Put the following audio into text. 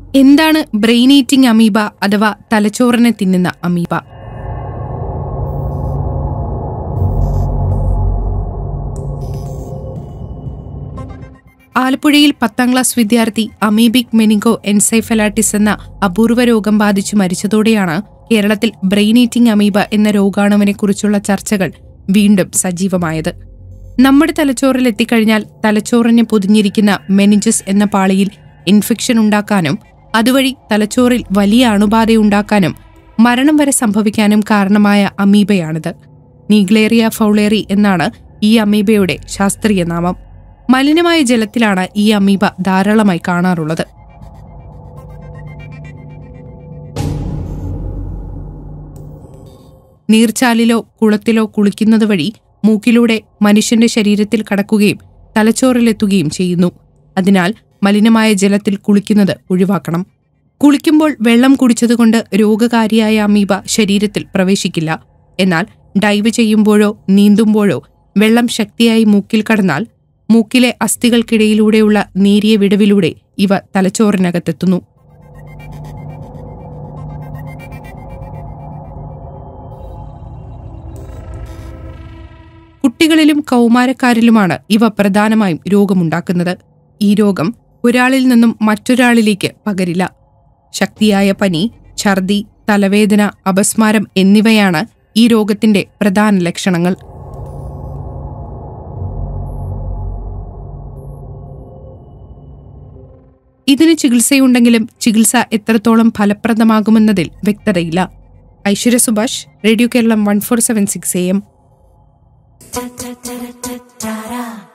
എന്താണ് brain eating amoeba അഥവാ തലച്ചോറിനെ തിന്നുന്ന അമീബ ആലപ്പുഴയിൽ പത്താം ക്ലാസ് വിദ്യാർത്ഥി അമീബിക് മെനിഗോ എൻസൈഫലാറ്റിസ് എന്ന അപൂർവ രോഗം ബാധിച്ചു മരിച്ചതോടെയാണ് കേരളത്തിൽ ബ്രെയിൻ ഈറ്റിംഗ് അമീബ എന്ന രോഗാണുവിനെ കുറിച്ചുള്ള ചർച്ചകൾ വീണ്ടും സജീവമായത് നമ്മുടെ തലച്ചോറിൽ എത്തിക്കഴിഞ്ഞാൽ തലച്ചോറിനെ പൊതിഞ്ഞിരിക്കുന്ന മെനിഞ്ചസ് എന്ന പാളിയിൽ ഇൻഫെക്ഷൻ ഉണ്ടാക്കാനും അതുവഴി തലച്ചോറിൽ വലിയ അണുബാധയുണ്ടാക്കാനും മരണം വരെ സംഭവിക്കാനും കാരണമായ അമീബയാണിത് നീഗ്ലേറിയ ഫൗളേറി എന്നാണ് ഈ അമീബയുടെ ശാസ്ത്രീയ നാമം മലിനമായ ജലത്തിലാണ് ഈ അമീബ ധാരാളമായി കാണാറുള്ളത് നീർച്ചാലിലോ കുളത്തിലോ കുളിക്കുന്നത് വഴി മൂക്കിലൂടെ മനുഷ്യന്റെ ശരീരത്തിൽ കടക്കുകയും തലച്ചോറിലെത്തുകയും ചെയ്യുന്നു അതിനാൽ മലിനമായ ജലത്തിൽ കുളിക്കുന്നത് ഒഴിവാക്കണം കുളിക്കുമ്പോൾ വെള്ളം കുടിച്ചതുകൊണ്ട് രോഗകാരിയായ അമീബ ശരീരത്തിൽ പ്രവേശിക്കില്ല എന്നാൽ ഡൈവ് ചെയ്യുമ്പോഴോ നീന്തുമ്പോഴോ വെള്ളം ശക്തിയായി മൂക്കിൽ കടന്നാൽ മൂക്കിലെ അസ്ഥികൾക്കിടയിലൂടെയുള്ള നേരിയ വിടവിലൂടെ ഇവ തലച്ചോറിനകത്തെത്തുന്നു കുട്ടികളിലും കൗമാരക്കാരിലുമാണ് ഇവ പ്രധാനമായും രോഗമുണ്ടാക്കുന്നത് ഈ രോഗം ഒരാളിൽ നിന്നും മറ്റൊരാളിലേക്ക് പകരില്ല ശക്തിയായ പനി ഛർദി തലവേദന അപസ്മാരം എന്നിവയാണ് ഈ രോഗത്തിന്റെ പ്രധാന ലക്ഷണങ്ങൾ ഇതിന് ചികിത്സയുണ്ടെങ്കിലും ചികിത്സ എത്രത്തോളം ഫലപ്രദമാകുമെന്നതിൽ വ്യക്തതയില്ല Aishwarya Subhash radio Keralam one four seven six A M Ta ta ta ta ta ta.